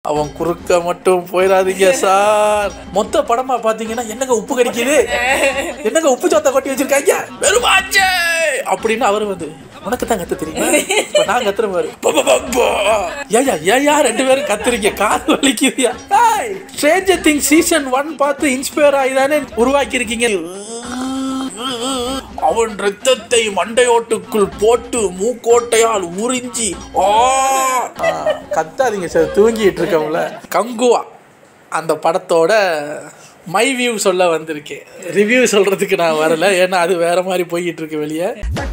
அவன் குறுக்க மட்டும் போயிடாதீங்க சார் மொத்த படமா பாத்தீங்கன்னா என்னங்க உப்பு கடிக்குது என்னங்க உப்பு சோத்தை கொட்டி வச்சிருக்காங்க வெறுமாச்சே அப்படின்னு அவர் வந்து உனக்கு தான் கத்து தெரியுமா இப்ப நான் கத்துற பாரு ஏயா ஏயா ரெண்டு பேரும் கத்துறீங்க காது வலிக்குதியா ஸ்ட்ரேஞ்சர் திங் சீசன் ஒன் பார்த்து இன்ஸ்பயர் ஆகி தானே உருவாக்கி இருக்கீங்க அவன் ரத்தத்தை மண்டையோட்டுக்குள் போட்டு மூக்கோட்டையால் உறிஞ்சி ஆ ஆ, கத்தாதீங்க சார் தூங்கிட்டு இருக்கோம்ல கங்குவா அந்த படத்தோட மை வியூ சொல்ல வந்திருக்கேன் ரிவ்யூ சொல்றதுக்கு நான் வரல ஏன்னா அது வேற மாதிரி போய்கிட்டு இருக்கு வெளியே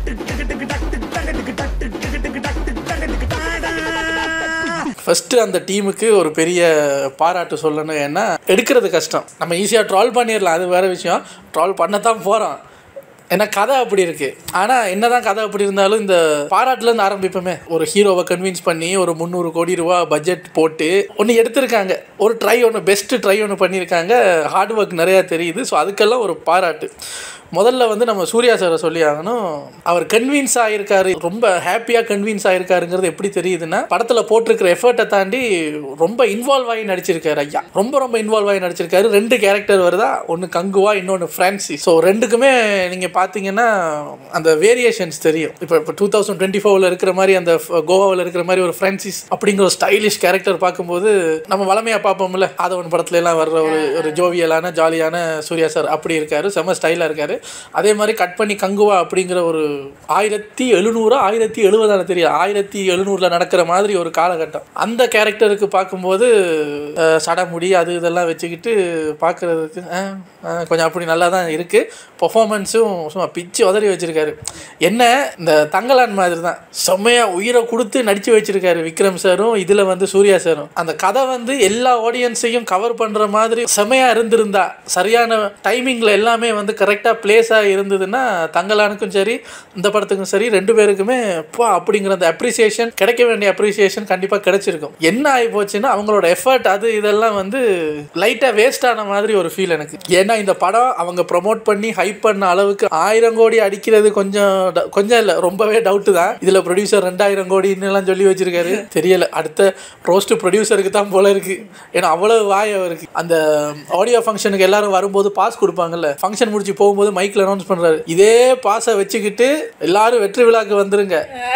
ஃபஸ்ட்டு அந்த டீமுக்கு ஒரு பெரிய பாராட்டு சொல்லணும் ஏன்னா எடுக்கிறது கஷ்டம் நம்ம ஈஸியாக ட்ரால் பண்ணிடலாம் அது வேற விஷயம் ட்ரால் பண்ணத்தான் போகிறோம் ஏன்னா கதை அப்படி இருக்கு ஆனால் என்னதான் கதை அப்படி இருந்தாலும் இந்த பாராட்டுலேருந்து ஆரம்பிப்போமே ஒரு ஹீரோவை கன்வின்ஸ் பண்ணி ஒரு முந்நூறு கோடி ரூபா பட்ஜெட் போட்டு ஒன்று எடுத்திருக்காங்க ஒரு ட்ரை ஒன்று பெஸ்ட் ட்ரை ஒன்று பண்ணியிருக்காங்க ஹார்ட் ஒர்க் நிறையா தெரியுது ஸோ அதுக்கெல்லாம் ஒரு பாராட்டு முதல்ல வந்து நம்ம சூர்யா சாரை சொல்லி ஆகணும் அவர் கன்வின்ஸ் ஆகிருக்காரு ரொம்ப ஹாப்பியாக கன்வின்ஸ் ஆகிருக்காருங்கிறது எப்படி தெரியுதுன்னா படத்தில் போட்டிருக்கிற எஃபர்ட்டை தாண்டி ரொம்ப இன்வால்வ் ஆகி நடிச்சிருக்காரு ஐயா ரொம்ப ரொம்ப இன்வால்வ் ஆகி நடிச்சிருக்காரு ரெண்டு கேரக்டர் வருதா ஒன்று கங்குவா இன்னொன்று ஃப்ரான்சி ஸோ ரெண்டுக்குமே நீங்கள் பார்த்தீங்கன்னா அந்த வேரியேஷன்ஸ் தெரியும் இப்போ இப்போ டூ தௌசண்ட் டுவெண்ட்டி ஃபோரில் இருக்கிற மாதிரி அந்த கோவாவில் இருக்கிற மாதிரி ஒரு ஃப்ரான்சிஸ் அப்படிங்கிற ஒரு ஸ்டைலிஷ் கேரக்டர் பார்க்கும்போது நம்ம வளமையாக பார்ப்போம்ல ஆதவன் படத்துல எல்லாம் வர்ற ஒரு ஒரு ஜோவியலான ஜாலியான சூர்யா சார் அப்படி இருக்காரு செம்ம ஸ்டைலாக இருக்காரு அதே மாதிரி கட் பண்ணி கங்குவா அப்படிங்கிற ஒரு ஆயிரத்தி எழுநூறா ஆயிரத்தி எழுபதான தெரியும் ஆயிரத்தி எழுநூறில் நடக்கிற மாதிரி ஒரு காலகட்டம் அந்த கேரக்டருக்கு பார்க்கும்போது அஹ், சடமுடி அது இதெல்லாம் வச்சுக்கிட்டு பார்க்குறதுக்கு கொஞ்சம் அப்படி நல்லா தான் இருக்குது பர்ஃபார்மன்ஸும் சும்மா பிச்சு உதறி வச்சிருக்காரு என்ன இந்த தங்கலான் மாதிரி தான் செம்மையாக உயிரை கொடுத்து நடித்து வச்சிருக்காரு விக்ரம் சாரும் இதில் வந்து சூர்யா சாரும் அந்த கதை வந்து எல்லா ஆடியன்ஸையும் கவர் பண்ணுற மாதிரி செம்மையாக இருந்திருந்தா சரியான டைமிங்கில் எல்லாமே வந்து கரெக்டாக பிளேஸாக இருந்ததுன்னா தங்கலானுக்கும் சரி இந்த படத்துக்கும் சரி ரெண்டு பேருக்குமே பா அப்படிங்கிற அந்த அப்ரிசியேஷன் கிடைக்க வேண்டிய அப்ரிசியேஷன் கண்டிப்பாக கிடைச்சிருக்கும் என்ன ஆகி போச்சுன்னா அவங்களோட எஃபர்ட் அது இதெல்லாம் வந்து லைட்டாக வேஸ்ட் ஆன மாதிரி ஒரு ஃபீல் எனக்கு ஏன்னா இந்த படம் அவங்க ப்ரொமோட் பண்ணி ஹைப் பண்ண அளவுக்கு ஆயிரம் கோடி அடிக்கிறது கொஞ்சம் ட- கொஞ்சம் இல்லை ரொம்பவே டவுட்டு தான் இதில் ப்ரொடியூசர் ரெண்டாயிரம் கோடின்னு எல்லாம் சொல்லி வச்சிருக்காரு தெரியல அடுத்த ரோஸ்ட் ப்ரொடியூசருக்கு தான் போல இருக்கு ஏன்னா அவ்வளவு வாய் அவருக்கு அந்த ஆடியோ ஃபங்க்ஷனுக்கு எல்லாரும் வரும்போது பாஸ் கொடுப்பாங்கல்ல ஃபங்க்ஷன் முடிச்சு போகும்போது மைக்கில் அனௌன்ஸ் பண்ணுறாரு இதே பாஸை வச்சுக்கிட்டு எல்லாரும் வெற்றி விழாக்கு வந்துருங்க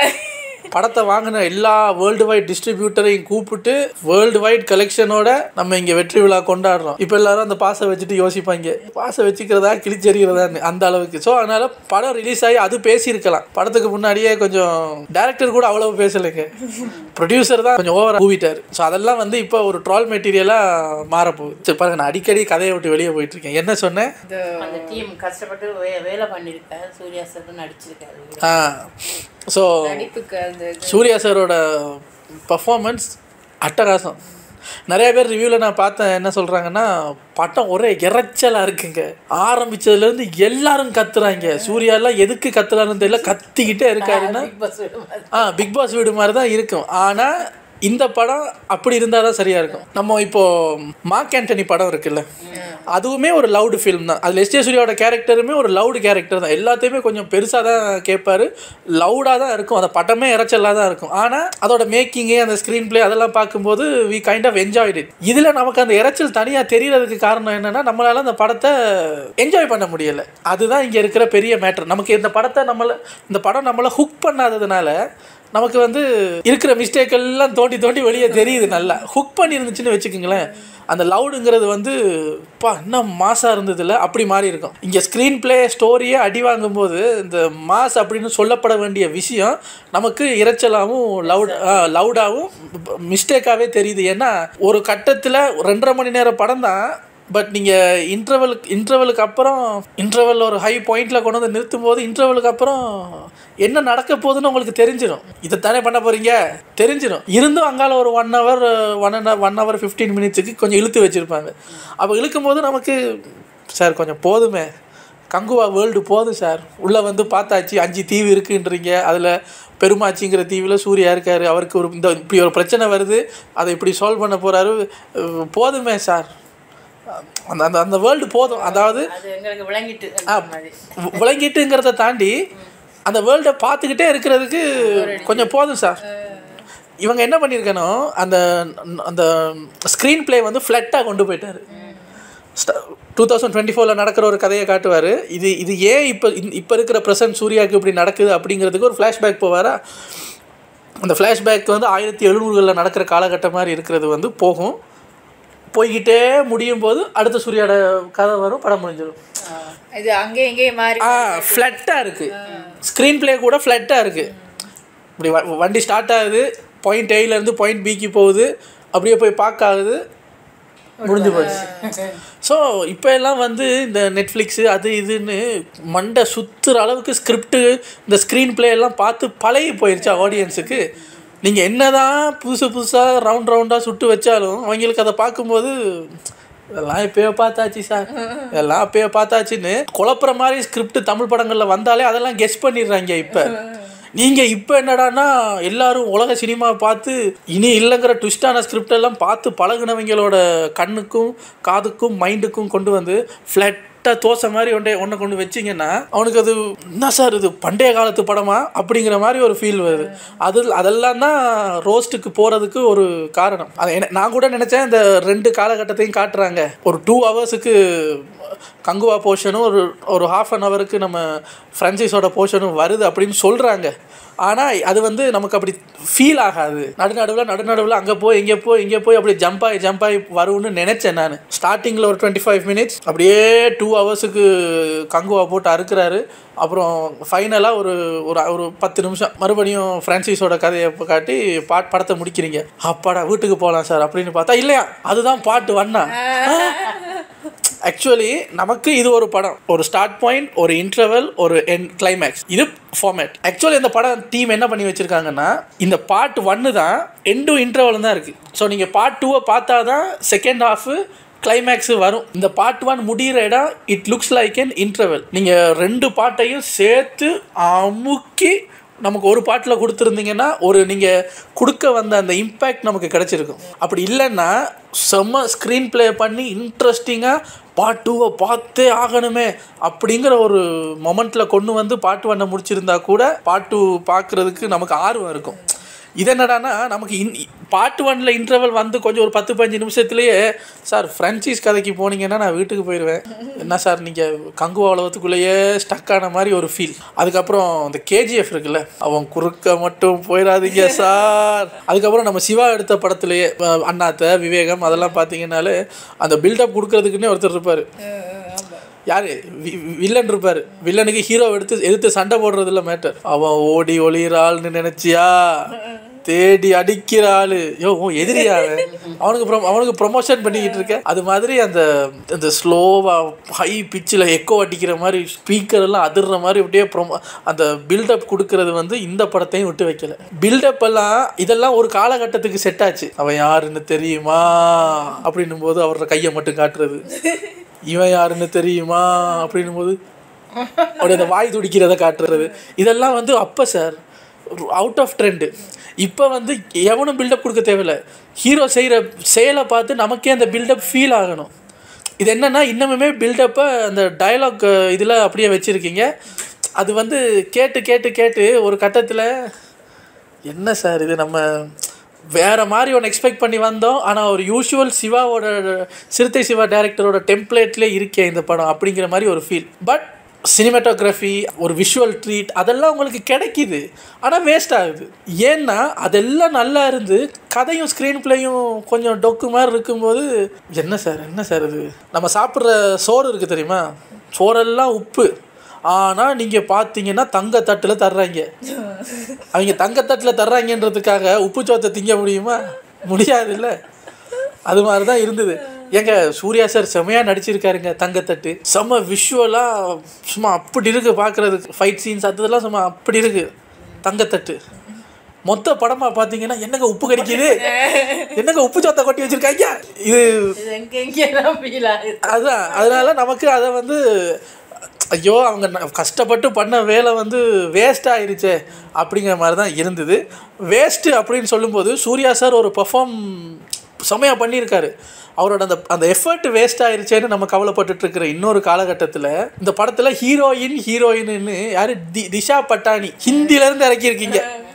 படத்தை வாங்கின எல்லா வேர்ல்டு வைட் டிஸ்ட்ரிபியூட்டரையும் கூப்பிட்டு வேர்ல்டு வைட் கலெக்ஷனோட நம்ம இங்கே வெற்றி விழா கொண்டாடுறோம் இப்போ எல்லாரும் அந்த பாசை வச்சுட்டு யோசிப்பாங்க பாசை வச்சுக்கிறதா கிழிச்செறிகிறதான்னு அந்த அளவுக்கு ஸோ அதனால படம் ரிலீஸ் ஆகி அது பேசியிருக்கலாம் படத்துக்கு முன்னாடியே கொஞ்சம் டேரக்டர் கூட அவ்வளவு பேசலைங்க ப்ரொடியூசர் தான் கொஞ்சம் ஓவரா கூவிட்டார் ஸோ அதெல்லாம் வந்து இப்போ ஒரு ட்ரால் மெட்டீரியலாக மாறப்போகுது சரி பாருங்க நான் அடிக்கடி கதையை விட்டு வெளியே போயிட்டு இருக்கேன் என்ன சொன்னேன் அந்த டீம் கஷ்டப்பட்டு வே வேலை பண்ணியிருக்காரு சூர்யா சார் நடிச்சிருக்காரு ஆ ஸோ நடிப்புக்கு அந்த சூர்யா சாரோட பர்ஃபார்மன்ஸ் அட்டகாசம் நிறைய பேர் ரிவ்யூவில் நான் பார்த்தேன் என்ன சொல்கிறாங்கன்னா பட்டம் ஒரே இறைச்சலாக இருக்குங்க ஆரம்பிச்சதுலேருந்து எல்லாரும் கத்துறாங்க சூர்யாலாம் எதுக்கு கத்துறாருன்னு தெரியல கத்திக்கிட்டே இருக்காருன்னா பிக் பாஸ் விட மாதிரி. ஆ பிக் பாஸ் வீடு மாதிரி தான் இருக்கும் ஆனால் இந்த படம் அப்படி இருந்தால் தான் சரியாக இருக்கும் நம்ம இப்போ மார்க் ஆண்டனி படம் இருக்குல்ல அதுவுமே ஒரு லவுடு ஃபிலிம் தான் அதில் எஸ்டே சூர்யாவோட கேரக்டருமே ஒரு லவுடு கேரக்டர் தான் எல்லாத்தையுமே கொஞ்சம் பெருசாக தான் கேட்பாரு லவுடாக தான் இருக்கும் அந்த படமே இறைச்சலாக தான் இருக்கும் ஆனால் அதோட மேக்கிங்கு அந்த ஸ்க்ரீன் ப்ளே அதெல்லாம் பார்க்கும்போது we kind of enjoyed it இதில் நமக்கு அந்த இறைச்சல் தனியாக தெரியறதுக்கு காரணம் என்னன்னா நம்மளால அந்த படத்தை என்ஜாய் பண்ண முடியல அதுதான் இங்கே இருக்கிற பெரிய மேட்டர் நமக்கு இந்த படத்தை நம்மளை இந்த படம் நம்மளை ஹுக் பண்ணாததுனால நமக்கு வந்து இருக்கிற மிஸ்டேக் எல்லாம் தோண்டி தோண்டி வெளியே தெரியுது நல்லா ஹுக் பண்ணி இருந்துச்சுன்னு வச்சுக்கோங்களேன் அந்த லவுடுங்கிறது வந்து பா இன்னும் மாசாக இருந்ததில்ல அப்படி மாறி இருக்கும் இங்கே ஸ்க்ரீன் ப்ளே ஸ்டோரியே அடி வாங்கும்போது இந்த மாஸ் அப்படின்னு சொல்லப்பட வேண்டிய விஷயம் நமக்கு இரைச்சலாகவும் லவுட் லவுடாகவும் மிஸ்டேக்காகவே தெரியுது ஏன்னா ஒரு கட்டத்தில் ரெண்டரை மணி நேரம் படம் தான் பட் நீங்கள் இன்டர்வலுக்கு இன்டர்வலுக்கு அப்புறம் இன்டர்வல் ஒரு ஹை பாயிண்டில் கொண்டு வந்து நிறுத்தும் போது இன்டர்வலுக்கு அப்புறம் என்ன நடக்க போகுதுன்னு உங்களுக்கு தெரிஞ்சிடும் இதைத்தானே பண்ண போகிறீங்க தெரிஞ்சிடும் இருந்தும் அங்கால ஒரு one hour one and one hour fifteen மினிட்ஸுக்கு கொஞ்சம் இழுத்து வச்சுருப்பாங்க அப்போ இழுக்கும்போது நமக்கு சார் கொஞ்சம் போதுமே கங்குவா வேர்ல்டு போதும் சார் உள்ளே வந்து பார்த்தாச்சு அஞ்சு தீவு இருக்குன்றீங்க அதில் பெருமாச்சிங்கிற தீவில் சூர்யா இருக்கார் அவருக்கு ஒரு இந்த இப்படி ஒரு பிரச்சனை வருது அதை இப்படி சால்வ் பண்ண போகிறாரு போதுமே சார் அந்த அந்த அந்த வேர்ல்டு போதும் அதாவது அது எங்களுக்கு விளங்கிட்டு ஆ, அந்த மாதிரி வி- விளங்கிட்டுங்கிறத தாண்டி அந்த வேர்ல்டை பார்த்துக்கிட்டே இருக்கிறதுக்கு கொஞ்சம் போதும் சார் இவங்க என்ன பண்ணியிருக்கணும் அந்த அந்த ஸ்க்ரீன் ப்ளே வந்து ஃப்ளட்டாக கொண்டு போயிட்டாரு டூ தௌசண்ட் டுவெண்ட்டி ஃபோரில் நடக்கிற ஒரு கதையை காட்டுவார் இது இது ஏன் இப்போ இப்போ இருக்கிற ப்ரெசன்ட் சூர்யாவுக்கு இப்படி நடக்குது அப்படிங்கிறதுக்கு ஒரு ஃப்ளாஷ்பேக் போவாரா அந்த ஃப்ளாஷ்பேக் வந்து ஆயிரத்தி எழுநூறுகளில் நடக்கிற காலகட்டம் மாதிரி இருக்கிறது வந்து போகும் போய்கிட்டே முடியும் போது அடுத்த சூர்யாவோட கதை வரும் படம் முடிஞ்சிடும் இது அங்கே இங்கேயும் மாறி ஆ ஃப்ளட்டாக இருக்குது ஸ்க்ரீன் ப்ளே கூட ஃப்ளட்டாக இருக்குது இப்படி வ- வண்டி ஸ்டார்ட் ஆகுது பாயிண்ட் ஏலேருந்து பாயிண்ட் பிக்கு போகுது அப்படியே போய் பார்க்க ஆகுது முடிஞ்சு போச்சு ஸோ இப்போ எல்லாம் வந்து இந்த நெட்ஃப்ளிக்ஸு அது இதுன்னு மண்டை சுற்றுற அளவுக்கு ஸ்கிரிப்டு இந்த ஸ்க்ரீன் ப்ளே எல்லாம் பார்த்து பழகி போயிருச்சா ஆடியன்ஸுக்கு நீங்கள் என்னதான் புதுசு புதுசாக ரவுண்ட் ரவுண்டாக சுட்டு வச்சாலும் அவங்களுக்கு அதை பார்க்கும்போது இதெல்லாம் எப்பயோ பார்த்தாச்சு சார் இதெல்லாம் அப்பயோ பார்த்தாச்சுன்னு குழப்புற மாதிரி ஸ்கிரிப்ட் தமிழ் படங்களில் வந்தாலே அதெல்லாம் கெஸ் பண்ணிடுறாங்க இப்போ நீங்கள் இப்போ என்னடான்னா எல்லாரும் உலக சினிமா பார்த்து இனி இல்லைங்கிற ட்விஸ்டான ஸ்கிரிப்ட் எல்லாம் பார்த்து பழகுனவங்களோட கண்ணுக்கும் காதுக்கும் மைண்டுக்கும் கொண்டு வந்து ஃப்ளட்டாக தோசை மாதிரி ஒன்றே ஒன்றை கொண்டு வச்சிங்கன்னா அவனுக்கு அது என்ன சார் இது பண்டைய காலத்து படமா அப்படிங்கிற மாதிரி ஒரு ஃபீல் வருது அது அதெல்லாம் தான் ரோஸ்ட்டுக்கு போகிறதுக்கு ஒரு காரணம் அது என்ன நான் கூட நினச்சேன் இந்த ரெண்டு காலகட்டத்தையும் காட்டுறாங்க ஒரு டூ ஹவர்ஸுக்கு கங்குவா போர்ஷனும் ஒரு ஒரு ஹாஃப் அன் ஹவருக்கு நம்ம ஃப்ரான்ச்சைஸோட போர்ஷனும் வருது அப்படின்னு சொல்கிறாங்க ஆனால் அது வந்து நமக்கு அப்படி ஃபீல் ஆகாது நடுநடுவில் நடுநடுவில் அங்கே போய் இங்கே போய் இங்கே போய் அப்படி ஜம்ப் ஆகி ஜம்ப் ஆகி வரும்னு நினச்சேன் நான் ஸ்டார்டிங்கில் ஒரு டுவெண்ட்டி ஃபைவ் மினிட்ஸ் அப்படியே டூ ஹவர்ஸுக்கு கங்குவா போட்டு அறுக்கிறாரு அப்புறம் ஃபைனலாக ஒரு ஒரு ஒரு பத்து நிமிஷம் மறுபடியும் ஃப்ரான்சிஸோட கதையை இப்ப காட்டி பாட் படத்தை முடிக்கிறீங்க அப்பாடா வீட்டுக்கு போகலாம் சார் அப்படின்னு பார்த்தா இல்லையா அதுதான் பாட்டு வண்ணா ஆக்சுவலி நமக்கு இது ஒரு படம் ஒரு ஸ்டார்ட் பாயிண்ட் ஒரு இன்டர்வல் ஒரு என் கிளைமேக்ஸ் இது ஃபார்மேட் ஆக்சுவலி இந்த படம் டீம் என்ன பண்ணி வச்சிருக்காங்கன்னா இந்த பார்ட் ஒன்று தான் எண்டும் இன்டர்வல் தான் இருக்குது ஸோ நீங்கள் பார்ட் டூவை பார்த்தா தான் செகண்ட் ஹாஃபு கிளைமேக்ஸு வரும் இந்த பார்ட் ஒன் முடிகிற இடம் it looks like an interval நீங்கள் ரெண்டு பாட்டையும் சேர்த்து அமுக்கி நமக்கு ஒரு பாட்டில் கொடுத்துருந்தீங்கன்னா ஒரு நீங்கள் கொடுக்க வந்த அந்த இம்பேக்ட் நமக்கு கிடச்சிருக்கும் அப்படி இல்லைன்னா செம்ம ஸ்க்ரீன் ப்ளே பண்ணி இன்ட்ரெஸ்டிங்காக பார்ட் டூவை பார்த்தே ஆகணுமே அப்படிங்கிற ஒரு மொமெண்ட்டில் கொண்டு வந்து பாட்டு ஒன்றை முடிச்சிருந்தா கூட பார்ட் டூ பார்க்குறதுக்கு நமக்கு ஆர்வம் இருக்கும் இது என்னடான்னா நமக்கு இன் பார்ட் ஒன்ல இன்டர்வல் வந்து கொஞ்சம் ஒரு பத்து பதினஞ்சு நிமிஷத்துலேயே சார் ஃப்ரான்ச்சைஸ் கதைக்கு போனீங்கன்னா நான் வீட்டுக்கு போயிடுவேன் என்ன சார் நீங்கள் கங்குவா உலகத்துக்குள்ளேயே ஸ்டக் ஆன மாதிரி ஒரு ஃபீல் அதுக்கப்புறம் இந்த கேஜிஎஃப் இருக்குல்ல அவன் குறுக்க மட்டும் போயிடாதீங்க சார் அதுக்கப்புறம் நம்ம சிவா எடுத்த படத்துலேயே அஹ், அண்ணாத்த விவேகம் அதெல்லாம் பார்த்தீங்கன்னாலே அந்த பில்டப் கொடுக்கறதுக்குன்னே ஒருத்தர் இருப்பார் யாரு வி- வில்லன் இருப்பாரு வில்லனுக்கு ஹீரோ எடுத்து எதிர்த்து சண்டை போடுறதுல மேட்டர் அவன் ஓடி ஒளியிறாள்னு நினைச்சியா தேடி அடிக்கிற ஆளு யோ உன் எதிரியா அவன் அவனுக்கு ப்ரொ அவனுக்கு ப்ரொமோஷன் பண்ணிக்கிட்டு இருக்க அது மாதிரி அந்த அந்த ஸ்லோவாக ஹை பிச்சில் எக்கோ அடிக்கிற மாதிரி ஸ்பீக்கர் எல்லாம் அதிர்ற மாதிரி அப்படியே ப்ரொமோ அந்த பில்டப் கொடுக்கறது வந்து இந்த படத்தையும் விட்டு வைக்கல பில்டப் எல்லாம் இதெல்லாம் ஒரு காலகட்டத்துக்கு செட் ஆச்சு அவன் யாருன்னு தெரியுமா அப்படின்னும் போது அவரோட கையை மட்டும் காட்டுறது இவன் யாருன்னு தெரியுமா அப்படின்னும் போது அப்படியே அந்த வாய் துடிக்கிறத காட்டுறது இதெல்லாம் வந்து அப்போ சார் அவுட் ஆஃப் ட்ரெண்டு இப்போ வந்து எவனும் பில்டப் கொடுக்க தேவையில்ல ஹீரோ செய்கிற செயலை பார்த்து நமக்கே அந்த பில்டப் ஃபீல் ஆகணும் இது என்னென்னா இன்னமுமே பில்டப்பை அந்த டயலாக் இதில் அப்படியே வச்சுருக்கீங்க அது வந்து கேட்டு கேட்டு கேட்டு ஒரு கட்டத்தில் என்ன சார் இது நம்ம வேற மாதிரி ஒன்று எக்ஸ்பெக்ட் பண்ணி வந்தோம் ஆனால் ஒரு யூஷுவல் சிவாவோட சிறுத்தை சிவா டேரக்டரோட டெம்ப்ளேட்லேயே இருக்கே இந்த படம் அப்படிங்கிற மாதிரி ஒரு ஃபீல் பட் சினிமாட்டோகிராஃபி ஒரு விஷுவல் ட்ரீட் அதெல்லாம் உங்களுக்கு கிடைக்கிது ஆனால் வேஸ்ட் ஆகுது ஏன்னா அதெல்லாம் நல்லா இருந்து கதையும் ஸ்க்ரீன் பிளேயும் கொஞ்சம் டொக்கு மாதிரி இருக்கும்போது என்ன சார் என்ன சார் இது நம்ம சாப்பிட்ற சோறு இருக்குது தெரியுமா சோறெல்லாம் உப்பு ஆனால் நீங்கள் பார்த்தீங்கன்னா தங்கத்தட்டில் தர்றாங்க அவங்க தங்கத்தட்டில் தர்றாங்கன்றதுக்காக உப்பு சோத்தை திங்க முடியுமா முடியாதுல்ல அது மாதிரி தான் இருந்தது ஏங்க சூர்யா சார் செமையாக நடிச்சிருக்காருங்க தங்கத்தட்டு செம்ம விஷுவலாக சும்மா அப்படி இருக்குது பார்க்குறதுக்கு ஃபைட் சீன்ஸ் அதெல்லாம் சும்மா அப்படி இருக்குது தங்கத்தட்டு மொத்த படமாக பார்த்தீங்கன்னா என்னங்க உப்பு கடிக்குது என்னங்க உப்பு சோத்தை கொட்டி வச்சிருக்காங்க இது இது எங்கே எங்கேலாம் ஃபீல் ஆகுது அதுதான் அதனால நமக்கு அதை வந்து ஐயோ அவங்க ந- கஷ்டப்பட்டு பண்ண வேலை வந்து வேஸ்ட் ஆயிருச்சே அப்படிங்கிற மாதிரி தான் இருந்தது வேஸ்ட்டு அப்படின்னு சொல்லும்போது சூர்யா சார் ஒரு பெர்ஃபார்ம் செமையாக பண்ணியிருக்காரு அவரோட அந்த அந்த எஃபர்ட் வேஸ்ட் ஆயிருச்சேன்னு நம்ம கவலைப்பட்டுட்டு இருக்கிற இன்னொரு காலகட்டத்தில் இந்த படத்தில் ஹீரோயின் ஹீரோயின்னு யார் தி திஷா பட்டானி ஹிந்திலேருந்து இறக்கியிருக்கீங்க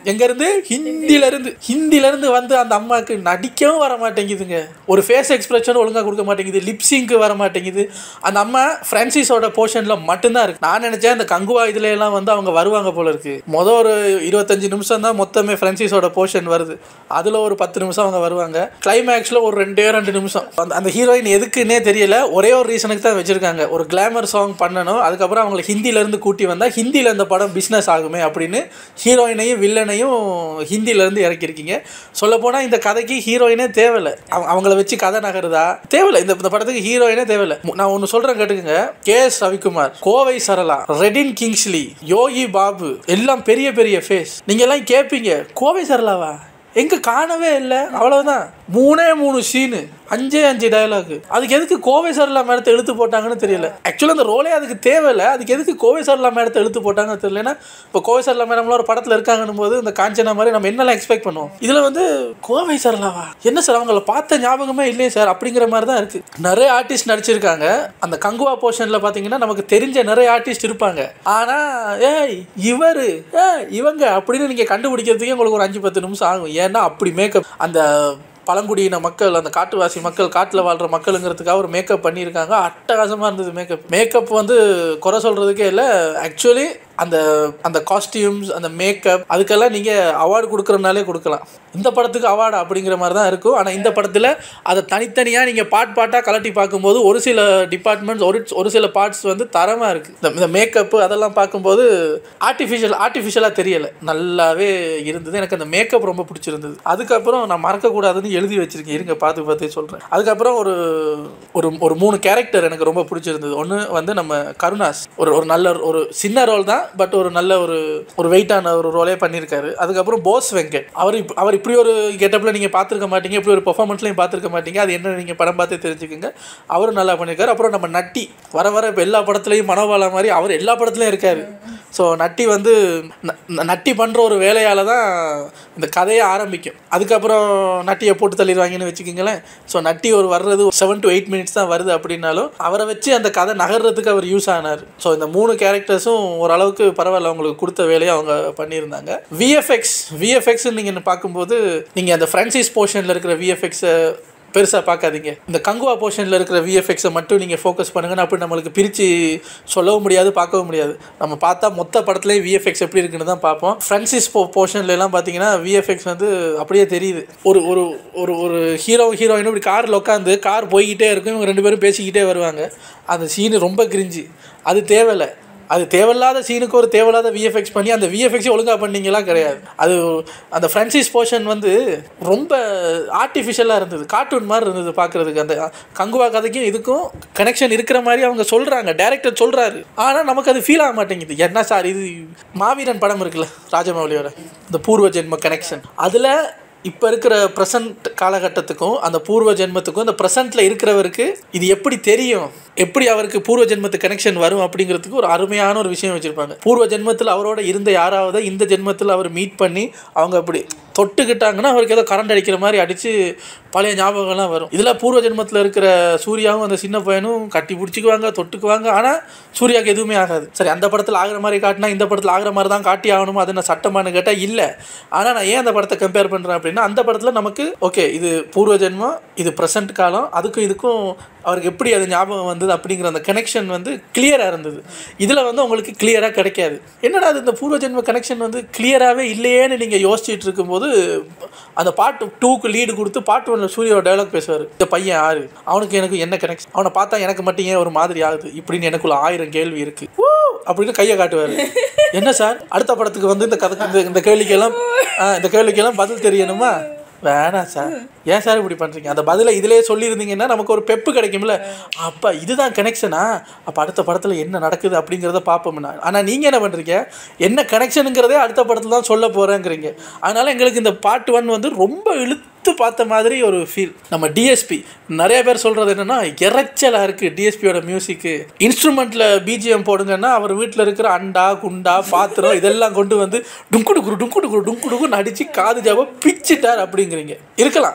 எங்கேருந்து ஹிந்திலேருந்து ஹிந்திலேருந்து வந்து அந்த அம்மாவுக்கு நடிக்கவும் வர மாட்டேங்குதுங்க ஒரு ஃபேஸ் எக்ஸ்பிரஷன் ஒழுங்காக கொடுக்க மாட்டேங்குது லிப்ஸிங்க்கு வர மாட்டேங்குது அந்த அம்மா ஃப்ரான்சிஸோட போர்ஷனில் மட்டும்தான் இருக்கு நான் நினச்சேன் இந்த கங்குவா இதுல எல்லாம் வந்து அவங்க வருவாங்க போல இருக்கு மொதல் ஒரு இருபத்தஞ்சு நிமிஷம் தான் மொத்தமே ஃப்ரான்சிஸோட போர்ஷன் வருது அதில் ஒரு பத்து நிமிஷம் அவங்க வருவாங்க கிளைமேக்ஸில் ஒரு ரெண்டே ரெண்டு நிமிஷம் அந்த அந்த ஹீரோயின் எதுக்குன்னே தெரியல ஒரே ஒரு ரீசனுக்கு தான் வச்சிருக்காங்க ஒரு கிளாமர் சாங் பண்ணணும் அதுக்கப்புறம் அவங்களை ஹிந்திலேருந்து கூட்டி வந்தால் ஹிந்தியில் இந்த படம் பிஸ்னஸ் ஆகுமே அப்படின்னு ஹீரோயினையும் வில்லனையும் ஹிந்திலேருந்து இறக்கியிருக்கீங்க சொல்லப்போனால் இந்த கதைக்கு ஹீரோயினே தேவையில்லை அவங்க அவங்கள வச்சு கதை நகருதா தேவையில்லை இந்த இந்த படத்துக்கு ஹீரோயினே தேவையில்லை மு- நான் ஒன்று சொல்கிறேன் கேட்டுக்கங்க கே எஸ் ரவிக்குமார் கோவை சரளா ரெடின் கிங்ஸ்லி யோகி பாபு எல்லாம் பெரிய பெரிய ஃபேஸ் நீங்கள் எல்லாம் கேட்பீங்க கோவை சரளாவா எங்க காணவே இல்லை அவ்வளவுதான் மூணே மூணு சீனு அஞ்சே அஞ்சு டயலாக் அதுக்கு எதுக்கு கோவை சரலா மேடத்தை இழுத்து போட்டாங்கன்னு தெரியல ஆக்சுவலாக அந்த ரோலே அதுக்கு தேவையில்லை அதுக்கு எதுக்கு கோவை சரலா மேடத்தை இழுத்து போட்டாங்கன்னு தெரியல ஏன்னா இப்போ கோவை சரலா மேடம்லாம் ஒரு படத்தில் இருக்காங்கன்னும் போது இந்த காஞ்சனா மாதிரி நம்ம என்னெல்லாம் எக்ஸ்பெக்ட் பண்ணுவோம் இதில் வந்து கோவை சரலாவா என்ன சார் அவங்கள பார்த்த ஞாபகமே இல்லையே சார் அப்படிங்கிற மாதிரி தான் இருக்கு நிறைய ஆர்டிஸ்ட் நடிச்சிருக்காங்க அந்த கங்குவா போர்ஷனில் பார்த்தீங்கன்னா நமக்கு தெரிஞ்ச நிறைய ஆர்டிஸ்ட் இருப்பாங்க ஆனால் ஏய் இவர் ஏய் இவங்க அப்படின்னு நீங்கள் கண்டுபிடிக்கிறதுக்கே உங்களுக்கு ஒரு அஞ்சு பத்து நிமிஷம் ஆகும் ஏன்னா அப்படி மேக்கப் அந்த பழங்குடியின மக்கள் அந்த காட்டுவாசி மக்கள் காட்டில் வாழ்கிற மக்களுங்கிறதுக்காக ஒரு மேக்கப் பண்ணியிருக்காங்க அட்டகாசமாக இருந்தது மேக்கப் மேக்கப் வந்து குறை சொல்கிறதுக்கே இல்லை ஆக்சுவலி அந்த அந்த காஸ்டியூம்ஸ் அந்த மேக்கப் அதுக்கெல்லாம் நீங்கள் அவார்டு கொடுக்குறனாலே கொடுக்கலாம் இந்த படத்துக்கு அவார்டு அப்படிங்கிற மாதிரி தான் இருக்கும் ஆனால் இந்த படத்தில் அதை தனித்தனியாக நீங்கள் பாட் பாட்டாக கலட்டி பார்க்கும்போது ஒரு சில டிபார்ட்மெண்ட்ஸ் ஒரு ஒரு சில பார்ட்ஸ் வந்து தரமாக இருக்குது இந்த இந்த மேக்கப்பு அதெல்லாம் பார்க்கும்போது ஆர்டிஃபிஷியல் ஆர்டிஃபிஷியலாக தெரியலை நல்லாவே இருந்தது எனக்கு அந்த மேக்கப் ரொம்ப பிடிச்சிருந்தது அதுக்கப்புறம் நான் மறக்கக்கூடாதுன்னு எழுதி வச்சிருக்கேன் இருங்க பார்த்து பார்த்து சொல்கிறேன் அதுக்கப்புறம் ஒரு ஒரு ஒரு மூணு கேரக்டர் எனக்கு ரொம்ப பிடிச்சிருந்தது ஒன்று வந்து நம்ம கருணாஸ் ஒரு ஒரு நல்ல ஒரு சின்ன ரோல் தான் பட் ஒரு நல்ல ஒரு ஒரு வெயிட்டான ஒரு ரோலே பண்ணியிருக்காரு அதுக்கப்புறம் போஸ் வெங்கட் அவர் இப் அவர் இப்படி ஒரு கெட்டப்பில் நீங்கள் பார்த்துருக்க மாட்டீங்க இப்படி ஒரு பெர்ஃபார்மன்ஸ்லையும் பார்த்துருக்க மாட்டீங்க அது என்ன நீங்கள் படம் பார்த்து தெரிஞ்சுக்கோங்க அவரும் நல்லா பண்ணியிருக்காரு அப்புறம் நம்ம நட்டி வர வர இப்போ எல்லா படத்துலையும் மனோபாலா மாதிரி அவர் எல்லா படத்துலையும் இருக்காரு ஸோ நட்டி வந்து ந- ந- நட்டி பண்ணுற ஒரு வேலையால் தான் இந்த கதையே ஆரம்பிக்கும் அதுக்கப்புறம் நட்டியை போட்டு தள்ளிடுவாங்கன்னு வச்சுக்கோங்களேன் ஸோ நட்டி ஒரு வர்றது ஒரு செவன் டு எயிட் மினிட்ஸ் தான் வருது அப்படின்னாலும் அவரை வச்சு அந்த கதை நகர்றதுக்கு அவர் யூஸ் ஆனார் ஸோ இந்த மூணு கேரக்டர்ஸும் ஓரளவுக்கு பரவாயில்ல அவங்களுக்கு கொடுத்த வேலையை அவங்க பண்ணியிருந்தாங்க விஎஃப்எக்ஸ் விஎஃப்எக்ஸ் நீங்கள் பார்க்கும்போது நீங்கள் அந்த ஃப்ரான்சிஸ் போர்ஷனில் இருக்கிற விஎஃப்எக்ஸை பெருசாக பார்க்காதீங்க இந்த கங்குவா போர்ஷனில் இருக்கிற விஎஃப்எக்ஸை மட்டும் நீங்கள் ஃபோக்கஸ் பண்ணுங்கன்னு அப்படி நம்மளுக்கு பிரித்து சொல்லவும் முடியாது பார்க்கவும் முடியாது நம்ம பார்த்தா மொத்த படத்துலேயே விஎஃப்எக்ஸ் எப்படி இருக்குன்னு தான் பார்ப்போம் ஃப்ரான்சிஸ் போ போர்ஷன்லலாம் பார்த்தீங்கன்னா விஎஃப்எக்ஸ் வந்து அப்படியே தெரியுது ஒரு ஒரு ஒரு ஒரு ஹீரோ ஹீரோயின் இப்படி காரில் உட்காந்து கார் போய்கிட்டே இருக்கும் இவங்க ரெண்டு பேரும் பேசிக்கிட்டே வருவாங்க அந்த சீனு ரொம்ப கிரிஞ்சு அது தேவையில்லை அது தேவையில்லாத சீனுக்கு ஒரு தேவையில்லாத விஎஃப்எக்ஸ் பண்ணி அந்த விஎஃப்எக்ஸை ஒழுங்காக பண்ணீங்களா கிடையாது அது அந்த ஃப்ரான்சிஸ் போர்ஷன் வந்து ரொம்ப ஆர்டிஃபிஷியலாக இருந்தது கார்ட்டூன் மாதிரி இருந்தது பார்க்குறதுக்கு அந்த கங்குவா கதைக்கும் இதுக்கும் கனெக்ஷன் இருக்கிற மாதிரி அவங்க சொல்கிறாங்க டேரக்டர் சொல்கிறாரு ஆனால் நமக்கு அது ஃபீல் ஆக மாட்டேங்குது என்ன சார் இது மாவீரன் படம் இருக்குல்ல ராஜமௌலியோட இந்த பூர்வ ஜென்ம கனெக்ஷன் அதில் இப்போ இருக்கிற ப்ரெசன்ட் காலகட்டத்துக்கும் அந்த பூர்வ ஜென்மத்துக்கும் இந்த ப்ரெசண்ட்டில் இருக்கிறவருக்கு இது எப்படி தெரியும் எப்படி அவருக்கு பூர்வ ஜென்மத்து கனெக்ஷன் வரும் அப்படிங்கிறதுக்கு ஒரு அருமையான ஒரு விஷயம் வச்சுருப்பாங்க பூர்வ ஜென்மத்தில் அவரோட இருந்த யாராவது இந்த ஜென்மத்தில் அவர் மீட் பண்ணி அவங்க அப்படி தொட்டுக்கிட்டாங்கன்னா அவருக்கு ஏதோ கரண்ட் அடிக்கிற மாதிரி அடித்து பழைய ஞாபகம்லாம் வரும் இதில் பூர்வ ஜென்மத்தில் இருக்கிற சூர்யாவும் அந்த சின்ன பையனும் கட்டி பிடிச்சிக்குவாங்க தொட்டுக்குவாங்க ஆனால் சூர்யாவுக்கு எதுவுமே ஆகாது சரி அந்த படத்தில் ஆகிற மாதிரி காட்டினா இந்த படத்தில் ஆகிற மாதிரி தான் காட்டி ஆகணுமா அது என்ன சட்டமானு கேட்டால் இல்லை ஆனால் நான் ஏன் அந்த படத்தை கம்பேர் பண்ணுறேன் அப்படின்னா அந்த படத்தில் நமக்கு ஓகே இது பூர்வ ஜென்மம் இது ப்ரெசன்ட் காலம் அதுக்கும் இதுக்கும் அவருக்கு எப்படி அது ஞாபகம் வந்தது அப்படிங்கிற அந்த கனெக்ஷன் வந்து கிளியராக இருந்தது இதில் வந்து உங்களுக்கு கிளியராக கிடைக்காது என்னடா அது இந்த பூர்வ ஜென்ம கனெக்ஷன் வந்து கிளியராகவே இல்லையேன்னு நீங்கள் யோசிச்சுட்டு இருக்கும்போது அந்த பாட்டு டூக்கு லீடு கொடுத்து பாட்டு ஒன்றில் சூர்யாவோட டயலாக் பேசுவார் இந்த பையன் யாரு அவனுக்கு எனக்கு என்ன கனெக்ஷன் அவனை பார்த்தா எனக்கு மட்டும் ஏன் ஒரு மாதிரி ஆகுது இப்படின்னு எனக்குள்ள ஆயிரம் கேள்வி இருக்கு ஊ அப்படின்னு கையை காட்டுவார் என்ன சார் அடுத்த படத்துக்கு வந்து இந்த கதைக்கு இந்த இந்த கேள்விக்கெல்லாம் ஆ, இந்த கேள்விக்கெல்லாம் பதில் தெரியணுமா வேணாம் சார் ஏன் சார் இப்படி பண்ணுறீங்க அந்த பதிலை இதிலே சொல்லியிருந்தீங்கன்னா நமக்கு ஒரு பெப்பு கிடைக்கும்ல அப்போ இதுதான் கனெக்ஷனா அப்போ அடுத்த படத்தில் என்ன நடக்குது அப்படிங்கிறத பார்ப்போம்னா ஆனால் நீங்கள் என்ன பண்ணுறீங்க என்ன கனெக்ஷனுங்கிறதே அடுத்த படத்தில் தான் சொல்ல போகிறேங்கிறீங்க அதனால் எங்களுக்கு இந்த பார்ட் ஒன் வந்து ரொம்ப இழுத்து பார்த்த மாதிரி ஒரு ஃபீல் நம்ம டிஎஸ்பி நிறைய பேர் சொல்கிறது என்னென்னா இறைச்சலாக இருக்குது டிஎஸ்பியோட மியூசிக்கு இன்ஸ்ட்ருமெண்ட்டில் பிஜிஎம் போடுங்கன்னா அவர் வீட்டில் இருக்கிற அண்டா குண்டா பாத்திரம் இதெல்லாம் கொண்டு வந்து டுங்குடு குரு டுங்குடு குரு டுங்குடு குரு அடித்து காது ஜாப பிச்சிட்டார் அப்படிங்கிறீங்க இருக்கலாம்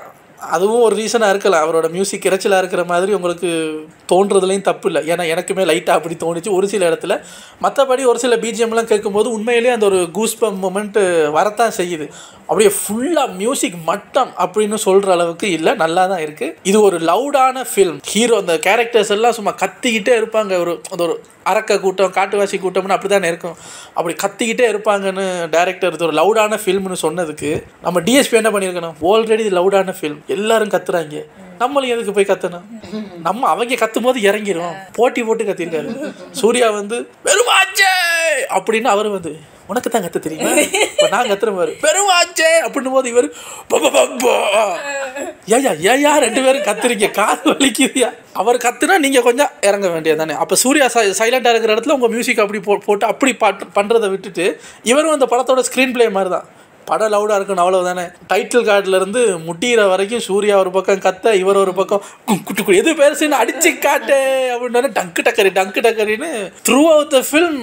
அதுவும் ஒரு ரீசனாக இருக்கலாம் அவரோட மியூசிக் இறைச்சலாக இருக்கிற மாதிரி உங்களுக்கு தோன்றதுலையும் தப்பு இல்லை ஏன்னா எனக்குமே லைட்டாக அப்படி தோணுச்சு ஒரு சில இடத்துல மற்றபடி ஒரு சில பிஜிஎம்லாம் கேட்கும்போது உண்மையிலேயே அந்த ஒரு கூஸ்பம் மூமெண்ட்டு வரத்தான் செய்யுது அப்படியே ஃபுல்லாக மியூசிக் மட்டம் அப்படின்னு சொல்கிற அளவுக்கு இல்லை நல்லா தான் இருக்குது இது ஒரு லவுடான ஃபில்ம் ஹீரோ அந்த கேரக்டர்ஸ் எல்லாம் சும்மா கத்திக்கிட்டே இருப்பாங்க ஒரு அந்த ஒரு அரக்க கூட்டம் காட்டுவாசி கூட்டம்னு அப்படி தானே இருக்கும் அப்படி கத்திக்கிட்டே இருப்பாங்கன்னு டேரக்டர் இது ஒரு லவுடான ஃபில்ம்னு சொன்னதுக்கு நம்ம டிஎஸ்பி என்ன பண்ணியிருக்கணும் ஆல்ரெடி இது லவுடான ஃபில்ம் எல்லாரும் கத்துறாங்க நம்மளும் எதுக்கு போய் கத்தணும் நம்ம அவங்க கத்தும் போது இறங்கிரும் போட்டி போட்டு கத்திருக்காரு சூர்யா வந்து பெருமாச்சே அப்படின்னு அவர் வந்து உனக்கு தான் கத்த தெரியுமா இப்போ நான் கத்துற மாதிரி பெருமாச்சே அப்படின்னும் போது இவர் ஏயா ஏயா ரெண்டு பேரும் கத்துறீங்க காது வலிக்குதியா அவர் கத்துனா நீங்க கொஞ்சம் இறங்க வேண்டியதானே அப்ப சூர்யா சைலண்டா இருக்கிற இடத்துல உங்க மியூசிக் அப்படி போ போட்டு அப்படி பாட்டு பண்றதை விட்டுட்டு இவரும் அந்த படத்தோட ஸ்க்ரீன் பிளே மாதிரி தான் படம் லவுடாக இருக்கணும் அவ்வளவுதானே டைட்டில் கார்டுல இருந்து முட்டிகிற வரைக்கும் சூர்யா ஒரு பக்கம் கத்த இவர் ஒரு பக்கம் கு- குட்டு குட்டு எது பெருசுன்னு அடிச்சு காட்டு அப்படின்னு டங்கு டக்கரி டங்கு டக்கரின்னு throughout the film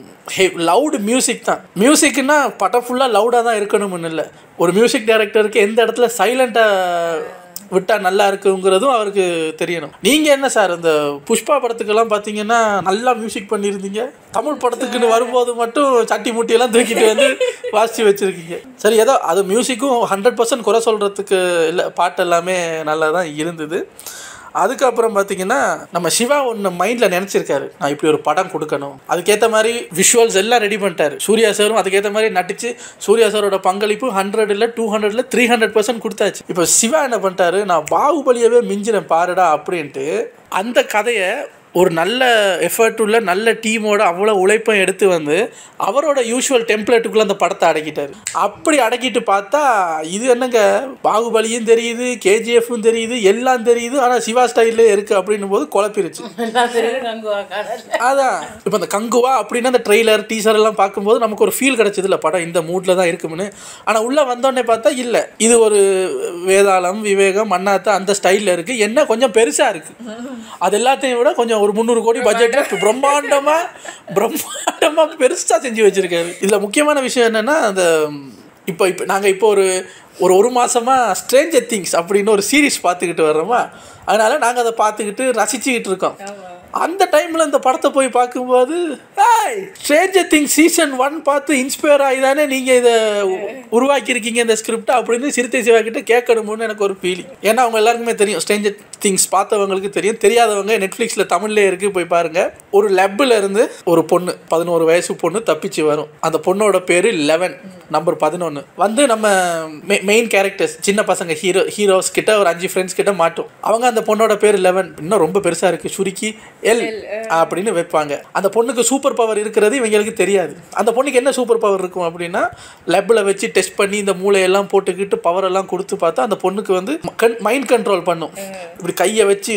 loud music தான் மியூசிக்னா படம் ஃபுல்லாக லவுடாக தான் இருக்கணும்னு இல்லை ஒரு மியூசிக் டைரக்டருக்கு எந்த இடத்துல சைலண்ட்டாக விட்டா நல்லா இருக்குங்கிறதும் அவருக்கு தெரியணும் நீங்க என்ன சார் இந்த புஷ்பா படத்துக்கெல்லாம் பார்த்தீங்கன்னா நல்லா மியூசிக் பண்ணியிருந்தீங்க தமிழ் படத்துக்குன்னு வரும்போது மட்டும் சட்டி முட்டியெல்லாம் தூக்கிட்டு வந்து வாசிச்சு வச்சிருக்கீங்க சரி ஏதோ அது மியூசிக்கும் ஹண்ட்ரட் பர்சன்ட் குறை சொல்றதுக்கு இல்லை பாட்டு எல்லாமே நல்லா தான் இருந்தது அதுக்கப்புறம் பார்த்தீங்கன்னா நம்ம சிவா ஒன்று மைண்டில் நினச்சிருக்காரு நான் இப்படி ஒரு படம் கொடுக்கணும் அதுக்கேற்ற மாதிரி விஷுவல்ஸ் எல்லாம் ரெடி பண்ணிட்டாரு சூர்யா சாரும் அதுக்கேற்ற மாதிரி நடிச்சு சூர்யா சாரோட பங்களிப்பு ஹண்ட்ரட் இல்லை டூ ஹண்ட்ரட்ல த்ரீ ஹண்ட்ரட் பர்சன்ட் கொடுத்தாச்சு இப்போ சிவா என்ன பண்ணிட்டாரு நான் பாகுபலியவே மிஞ்சினேன் பாருடா அப்படின்ட்டு அந்த கதையை ஒரு நல்ல எஃபர்ட் உள்ள நல்ல டீமோட அவ்வளோ உழைப்பையும் எடுத்து வந்து அவரோட யூஷுவல் டெம்ப்ளேட்டுக்குள்ளே அந்த படத்தை அடக்கிட்டாரு அப்படி அடக்கிட்டு பார்த்தா இது என்னங்க பாகுபலியும் தெரியுது கேஜிஎஃப்பும் தெரியுது எல்லாம் தெரியுது ஆனால் சிவா ஸ்டைல்லே இருக்குது அப்படின்னும் போது குழப்பிருச்சு எல்லாம் தெரியும் கங்குவா கடல் அதான் இப்போ அந்த கங்குவா அப்படின்னா அந்த ட்ரெய்லர் டீசர் எல்லாம் பார்க்கும்போது நமக்கு ஒரு ஃபீல் கிடைச்சது இல்லை படம் இந்த மூடில் தான் இருக்கும்னு ஆனால் உள்ளே வந்தோடனே பார்த்தா இல்லை இது ஒரு வேதாளம் விவேகம் மன்னாத்தா அந்த ஸ்டைலில் இருக்குது என்ன கொஞ்சம் பெருசாக இருக்குது அது எல்லாத்தையும் விட கொஞ்சம் ஒரு முந்நூறு கோடி பட்ஜெட்டில் பிரம்மாண்டமாக பிரம்மாண்டமாக பெருசாக செஞ்சு வச்சுருக்காரு இதில் முக்கியமான விஷயம் என்னென்னா அந்த இப்போ இப்போ நாங்கள் இப்போ ஒரு ஒரு ஒரு மாதமாக ஸ்ட்ரேஞ்சர் திங்ஸ் அப்படின்னு ஒரு சீரிஸ் பார்த்துக்கிட்டு வர்றோமா அதனால் நாங்கள் அதை பார்த்துக்கிட்டு ரசிச்சுக்கிட்டு இருக்கோம் அந்த டைமில் இந்த படத்தை போய் பார்க்கும்போது ஏய் ஸ்ட்ரேஞ்சர் திங்ஸ் சீசன் ஒன் பார்த்து இன்ஸ்பயர் ஆகி தானே நீங்கள் இதை உருவாக்கியிருக்கீங்க இந்த ஸ்கிரிப்ட் அப்படின்னு சிறுத்தை சிவா கிட்ட கேட்கணும்னு எனக்கு ஒரு ஃபீலிங் ஏன்னா அவங்க எல்லாருக்குமே தெரியும் ஸ்ட்ரேஞ்சர் திங்ஸ் பார்த்தவங்களுக்கு தெரியும் தெரியாதவங்க நெட்ஃப்ளிக்ஸில் தமிழ்லேயே இருக்குது போய் பாருங்கள் ஒரு லெப்பில் இருந்து ஒரு பொண்ணு பதினோரு வயசு பொண்ணு தப்பிச்சு வரும் அந்த பொண்ணோட பேர் லெவன் நம்பர் பதினொன்று வந்து நம்ம மெயின் கேரக்டர்ஸ் சின்ன பசங்க ஹீரோ ஹீரோஸ் கிட்ட ஒரு அஞ்சு ஃப்ரெண்ட்ஸ் கிட்ட மாட்டும் அவங்க அந்த பொண்ணோட பேர் லெவன் இன்னும் ரொம்ப பெருசாக இருக்குது சுருக்கி எல் அப்படின்னு வைப்பாங்க அந்த பொண்ணுக்கு சூப்பர் பவர் இருக்கிறது இவங்களுக்கு தெரியாது அந்த பொண்ணுக்கு என்ன சூப்பர் பவர் இருக்கும் அப்படின்னா லெப்பில் வச்சு டெஸ்ட் பண்ணி இந்த மூளையெல்லாம் போட்டுக்கிட்டு பவர் எல்லாம் கொடுத்து பார்த்தா அந்த பொண்ணுக்கு வந்து மைண்ட் கண்ட்ரோல் பண்ணும் இப்படி கையை வச்சு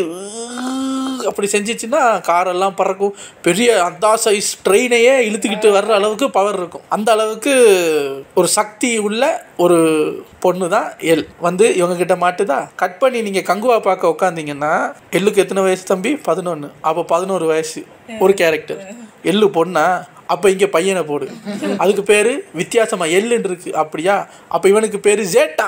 அப்படி செஞ்சிச்சுன்னா காரெல்லாம் பறக்கும் பெரிய அந்த சைஸ் ட்ரெயினையே இழுத்துக்கிட்டு வர்ற அளவுக்கு பவர் இருக்கும் அந்த அளவுக்கு ஒரு சக்தி உள்ள ஒரு பொண்ணு தான் எல் வந்து இவங்க கிட்ட மாட்டுதா கட் பண்ணி நீங்கள் கங்குவா பார்க்க உட்காந்தீங்கன்னா எள்ளுக்கு எத்தனை வயசு தம்பி பதினொன்று அப்போ பதினோரு வயசு ஒரு கேரக்டர் எள்ளு பொண்ணா அப்போ இங்கே பையனை போடு அதுக்கு பேர் வித்தியாசமா எள்ளுன்னு இருக்கு அப்படியா அப்போ இவனுக்கு பேர் ஜேட்டா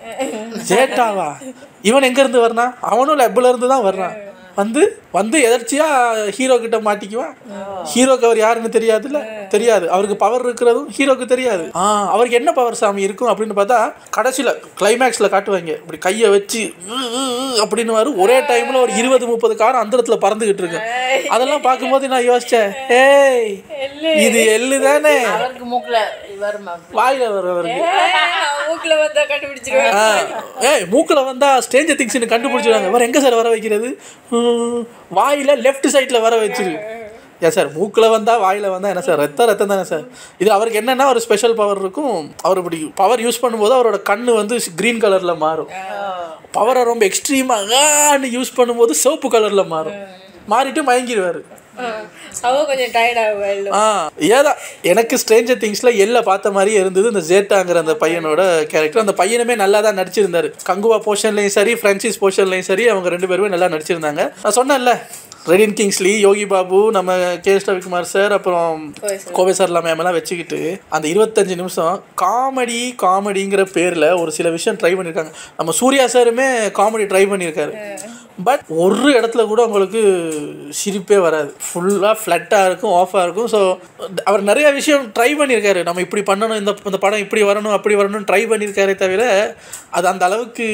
ஜேட்டாவா இவன் எங்கேருந்து வர்றான் அவனும் லெப்பில் இருந்து தான் வர்றான் வந்து வந்து எதர்ச்சியா ஹீரோ கிட்ட மாட்டிக்குவான் ஹீரோக்கு அவர் யாருன்னு தெரியாதுல்ல தெரியாது அவருக்கு பவர் இருக்கிறதும் ஹீரோக்கு தெரியாது ஆ அவருக்கு என்ன பவர் சாமி இருக்கும் அப்படின்னு பார்த்தா கடைசியில் கிளைமேக்ஸில் காட்டுவாங்க இப்படி கையை வச்சு உ, உ, உ அப்படின்னு வரும் ஒரே டைமில் ஒரு இருபது முப்பது காரம் அந்தரத்தில் பறந்துகிட்டு இருக்கு அதெல்லாம் பார்க்கும்போது நான் யோசிச்சேன் ஏய் இது எள்ளு தானே அவருக்கு மூக்குல வருமா வாயில வர்றவருக்கு மூக்குல வந்தா கண்டுபிடிச்சிருவேன் ஆ, ஏய் மூக்கில் வந்தா ஸ்டேஞ்சர் திங்ஸ்னு கண்டுபிடிச்சிடுவாங்க வேற எங்கே சார் வர வைக்கிறது ம், வாயில லெஃப்ட் சைடில் வர வச்சிரு ஏன் சார் மூக்கில் வந்தால் வாயில் வந்தால் என்ன சார் ரத்தம் ரத்தம் தானே சார் இது அவருக்கு என்னென்னா ஒரு ஸ்பெஷல் பவர் இருக்கும் அவர் இப்படி பவர் யூஸ் பண்ணும்போது அவரோட கண்ணு வந்து க்ரீன் கலரில் மாறும் பவரை ரொம்ப எக்ஸ்ட்ரீமாக யூஸ் பண்ணும்போது சிவப்பு கலரில் மாறும் மாறிட்டு மயங்கிடுவார் அவ கொஞ்சம் டயர்ட் ஆகுவாள் ஆ ஏதா எனக்கு ஸ்ட்ரேஞ்சர் திங்ஸில் எல்ல பார்த்த மாதிரியே இருந்தது இந்த ஜேட்டாங்கிற அந்த பையனோட கேரக்டர் அந்த பையனுமே நல்லா தான் நடிச்சிருந்தாரு கங்குவா போர்ஷன்லையும் சரி ஃப்ரான்சிஸ் போர்ஷன்லையும் சரி அவங்க ரெண்டு பேருமே நல்லா நடிச்சிருந்தாங்க நான் சொன்னேன்ல ரெடின் கிங்ஸ்லி யோகி பாபு நம்ம கே எஸ் ரவிக்குமார் சார் அப்புறம் கோவை சார்லா மேம் எல்லாம் வச்சுக்கிட்டு அந்த இருபத்தஞ்சு நிமிஷம் காமெடி காமெடிங்கிற பேரில் ஒரு சில விஷயம் ட்ரை பண்ணியிருக்காங்க நம்ம சூர்யா சாருமே காமெடி ட்ரை பண்ணியிருக்காரு பட் ஒரு இடத்துல கூட உங்களுக்கு சிரிப்பே வராது ஃபுல்லாக ஃப்ளட்டாக இருக்கும் ஆஃபாக இருக்கும் ஸோ அவர் நிறைய விஷயம் ட்ரை பண்ணியிருக்காரு நம்ம இப்படி பண்ணணும் இந்த இந்த படம் இப்படி வரணும் அப்படி வரணும்னு ட்ரை பண்ணியிருக்காரே தவிர அது அந்த அளவுக்கு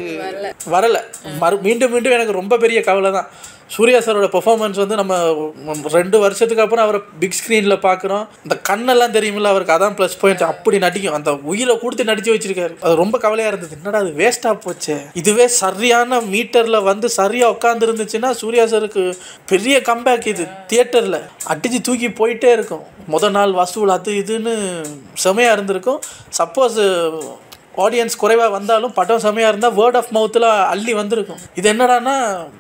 வரலை மறு மீண்டும் மீண்டும் எனக்கு ரொம்ப பெரிய கவலை தான் சூர்யா சாரோட பெர்ஃபார்மன்ஸ் வந்து நம்ம ரெண்டு வருஷத்துக்கு அப்புறம் அவரை பிக் ஸ்க்ரீனில் பார்க்குறோம் இந்த கண்ணெல்லாம் தெரியுமில்ல அவருக்கு அதான் ப்ளஸ் பாயிண்ட் அப்படி நடிக்கும் அந்த உயிரை கொடுத்து நடிச்சு வச்சிருக்காரு அது ரொம்ப கவலையாக இருந்தது என்னடா அது வேஸ்ட்டாக போச்சு இதுவே சரியான மீட்டரில் வந்து சரியாக உட்காந்து இருந்துச்சுன்னா சூர்யா சாருக்கு பெரிய கம்பேக் இது தியேட்டரில் அடிச்சு தூக்கி போயிட்டே இருக்கும் முத நாள் வசூல் அது இதுன்னு செமையாக இருந்திருக்கும் சப்போஸ் ஆடியன்ஸ் குறைவாக வந்தாலும் படம் செமையாக இருந்தால் வேர்ட் ஆஃப் மவுத்தில் அள்ளி வந்திருக்கும் இது என்னடான்னா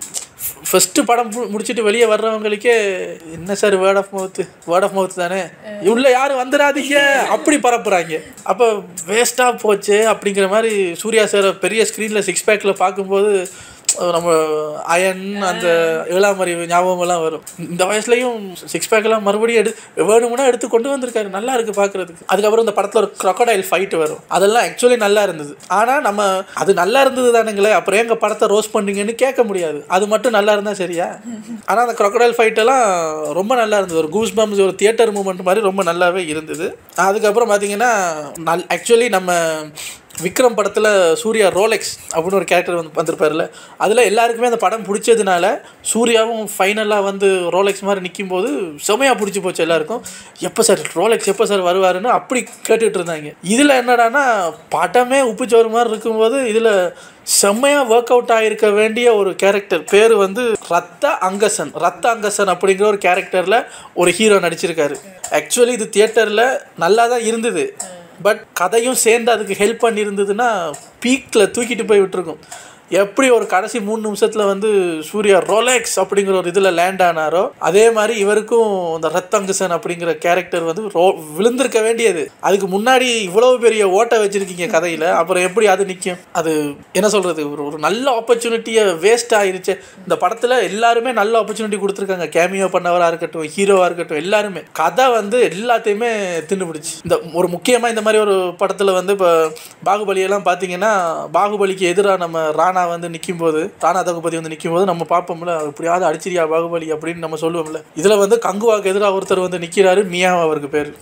ஃபஸ்ட்டு படம் மு- முடிச்சிட்டு வெளியே வர்றவங்களுக்கே என்ன sir word of mouth word of mouth தானே உள்ள யாரும் வந்துடாதீங்க அப்படி பரப்புறாங்க அப்போ வேஸ்ட்டாக போச்சு அப்படிங்கிற மாதிரி சூர்யா சார் பெரிய ஸ்க்ரீனில் சிக்ஸ் பேக்கில் பார்க்கும்போது நம்ம அயன் அந்த ஏழாம் அறிவு ஞாபகமெல்லாம் வரும் இந்த வயசுலையும் சிக்ஸ் பேக்கெல்லாம் மறுபடியும் எடு வேணும்னா எடுத்து கொண்டு வந்திருக்காரு நல்லா இருக்கு பார்க்கறதுக்கு அதுக்கப்புறம் இந்த படத்தில் ஒரு crocodile ஃபைட் வரும் அதெல்லாம் ஆக்சுவலி நல்லா இருந்தது ஆனால் நம்ம அது நல்லா இருந்தது தானுங்களே அப்புறம் எங்கள் படத்தை ரோஸ் பண்ணீங்கன்னு கேட்க முடியாது அது மட்டும் நல்லா இருந்தால் சரியா ஆனால் அந்த crocodile ஃபைட் எல்லாம் ரொம்ப நல்லா இருந்தது ஒரு கூஸ் பம்ஸ் ஒரு தியேட்டர் மூமெண்ட் மாதிரி ரொம்ப நல்லாவே இருந்தது அதுக்கப்புறம் பார்த்தீங்கன்னா நல் ஆக்சுவலி நம்ம விக்ரம் படத்தில் சூர்யா ரோலெக்ஸ் அப்படின்னு ஒரு கேரக்டர் வந்து வந்திருப்பார்ல அதில் எல்லாருக்குமே அந்த படம் பிடிச்சதுனால சூர்யாவும் ஃபைனலாக வந்து ரோலெக்ஸ் மாதிரி நிற்கும் போது செமையாக பிடிச்சி போச்சு எல்லாருக்கும் எப்போ சார் ரோலெக்ஸ் எப்போ சார் வருவாருன்னு அப்படி கேட்டுட்டு இருந்தாங்க இதில் என்னடான்னா படமே உப்புச்சோறு மாதிரி இருக்கும்போது இதில் செம்மையாக ஒர்க் அவுட் ஆகிருக்க வேண்டிய ஒரு கேரக்டர் பேர் வந்து ரத்த அங்கசன் ரத்த அங்கசன் அப்படிங்கிற ஒரு கேரக்டரில் ஒரு ஹீரோ நடிச்சிருக்காரு ஆக்சுவலி இது தியேட்டரில் நல்லா தான் இருந்தது பட் கதையும் சேர்ந்து அதுக்கு ஹெல்ப் பண்ணியிருந்ததுன்னா பீக்கில் தூக்கிட்டு போய் விட்டுருக்கும் எப்படி ஒரு கடைசி மூணு நிமிஷத்தில் வந்து சூர்யா ரோலெக்ஸ் அப்படிங்கிற ஒரு இதில் லேண்ட் ஆனாரோ அதே மாதிரி இவருக்கும் இந்த ரத்தங்கசன் அப்படிங்கிற கேரக்டர் வந்து ரோ விழுந்திருக்க வேண்டியது அதுக்கு முன்னாடி இவ்வளவு பெரிய ஓட்டை வச்சிருக்கீங்க கதையில் அப்புறம் எப்படி அது நிற்கும் அது என்ன சொல்கிறது ஒரு ஒரு நல்ல ஆப்பர்ச்சுனிட்டியை வேஸ்ட் ஆயிருச்சு இந்த படத்தில் எல்லாருமே நல்ல ஆப்பர்ச்சுனிட்டி கொடுத்துருக்காங்க கேமியோ பண்ணவராக இருக்கட்டும் ஹீரோவாக இருக்கட்டும் எல்லாருமே கதை வந்து எல்லாத்தையுமே தின்னுபிடிச்சு இந்த ஒரு முக்கியமாக இந்த மாதிரி ஒரு படத்தில் வந்து இப்போ பாகுபலியெல்லாம் பார்த்தீங்கன்னா பாகுபலிக்கு எதிராக நம்ம ராணா வந்து நிற்கும் போது ராணா தகுபதி வந்து நிற்கும் போது நம்ம பார்ப்போம்ல எப்படியாவது அடிச்சிரியா பாகுபலி அப்படின்னு நம்ம சொல்லுவோம்ல இதில் வந்து கங்குவாக்கு எதிராக ஒருத்தர் வந்து நிற்கிறாரு மியா அவருக்கு பேர்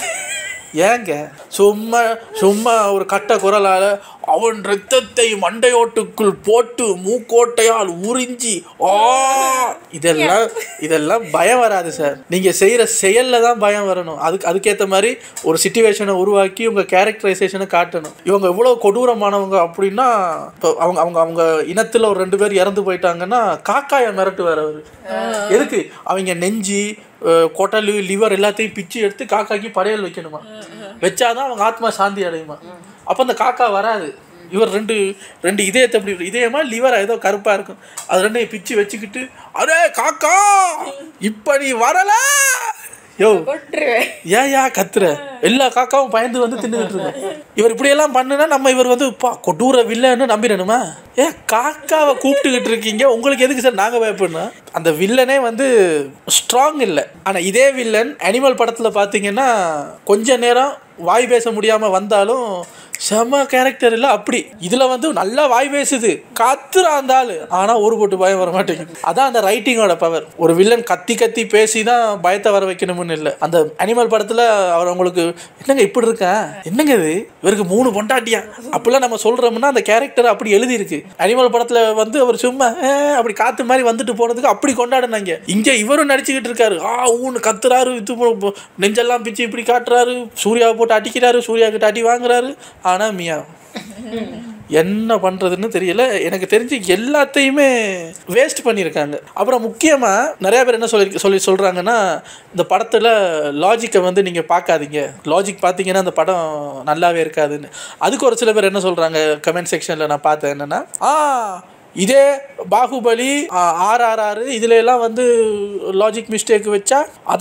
ஏங்க சும்மா சும்மா ஒரு கட்ட குரலால் அவன் ரத்தத்தை மண்டையோட்டுக்குள் போட்டு மூக்கோட்டையால் உறிஞ்சி ஆ இதெல்லாம் இதெல்லாம் பயம் வராது சார் நீங்கள் செய்கிற செயலில் தான் பயம் வரணும் அதுக்கு அதுக்கேற்ற மாதிரி ஒரு சுச்சுவேஷனை உருவாக்கி உங்கள் கேரக்டரைசேஷனை காட்டணும் இவங்க இவ்வளோ கொடூரமானவங்க அப்படின்னா இப்போ அவங்க அவங்க அவங்க இனத்தில் ஒரு ரெண்டு பேர் இறந்து போயிட்டாங்கன்னா காக்காயை மிரட்டுவார் அவர் எதுக்கு அவங்க நெஞ்சு அஹ், குடலு லிவர் எல்லாத்தையும் பிச்சு எடுத்து காக்காக்கு படையல் வைக்கணுமா வச்சாதான் அவங்க ஆத்மா சாந்தி அடையுமா அப்போ அந்த காக்கா வராது இவர் ரெண்டு ரெண்டு இதயத்தை அப்படி இதயமா லிவரா ஏதோ கருப்பாக இருக்கும் அது ரெண்டையும் பிச்சு வச்சுக்கிட்டு அரே காக்கா இப்போ நீ வரல யோ கொட்டுருவேன் ஏன் யா கத்துற எல்லா காக்காவும் பயந்து வந்து தின்னுகிட்டு இருக்கோம் இவர் இப்படியெல்லாம் பண்ணுனா நம்ம இவர் வந்து பா கொடூர வில்லன்னு நம்பிடணுமா ஏ காக்காவை கூப்பிட்டுக்கிட்டு இருக்கீங்க உங்களுக்கு எதுக்கு சார் நாங்கள் பயப்படணும் அந்த வில்லனே வந்து ஸ்ட்ராங் இல்லை ஆனால் இதே வில்லன் அனிமல் படத்தில் பார்த்தீங்கன்னா கொஞ்ச நேரம் வாய் பேச முடியாமல் வந்தாலும் செம கேரக்டர் இல்லை அப்படி இதில் வந்து நல்லா வாய் பேசுது கத்துறான் அந்த ஆளு ஆனால் ஒரு போட்டு பயம் வர மாட்டேங்குது அதான் அந்த ரைட்டிங்கோட பவர் ஒரு வில்லன் கத்தி கத்தி பேசி தான் பயத்தை வர வைக்கணும்னு இல்லை அந்த அனிமல் படத்தில் அவர் உங்களுக்கு என்னங்க இப்படி இருக்கேன் என்னங்க இது இவருக்கு மூணு பொண்டாட்டியா அப்படிலாம் நம்ம சொல்கிறோம்னா அந்த கேரக்டர் அப்படி எழுதியிருக்கு அனிமல் படத்தில் வந்து அவர் சும்மா "அஹ்" அப்படி காத்து மாதிரி வந்துட்டு போனதுக்கு அப்படி கொண்டாடினாங்க இங்கே இவரும் நடிச்சுக்கிட்டு இருக்காரு ஆ ஊன்னு கத்துறாரு இது போ- போ- நெஞ்செல்லாம் பிச்சு இப்படி காட்டுறாரு சூர்யாவை போட்டு அடிக்கிறாரு சூர்யா கிட்ட அடி வாங்குறாரு ஆனால் மியா என்ன பண்ணுறதுன்னு தெரியல எனக்கு தெரிஞ்சு எல்லாத்தையுமே வேஸ்ட் பண்ணியிருக்காங்க அப்புறம் முக்கியமாக நிறைய பேர் என்ன சொல்லி சொல்லி சொல்கிறாங்கன்னா இந்த படத்தில் லாஜிக்கை வந்து நீங்கள் பார்க்காதீங்க லாஜிக் பார்த்தீங்கன்னா அந்த படம் நல்லாவே இருக்காதுன்னு அதுக்கு ஒரு சில பேர் என்ன சொல்கிறாங்க கமெண்ட் செக்ஷனில் நான் பார்த்தேன் என்னென்னா ஆ இதே பாகுபலி ஆர்ஆர்ஆர் இதுல எல்லாம் வந்து லாஜிக் மிஸ்டேக் வச்சா அதை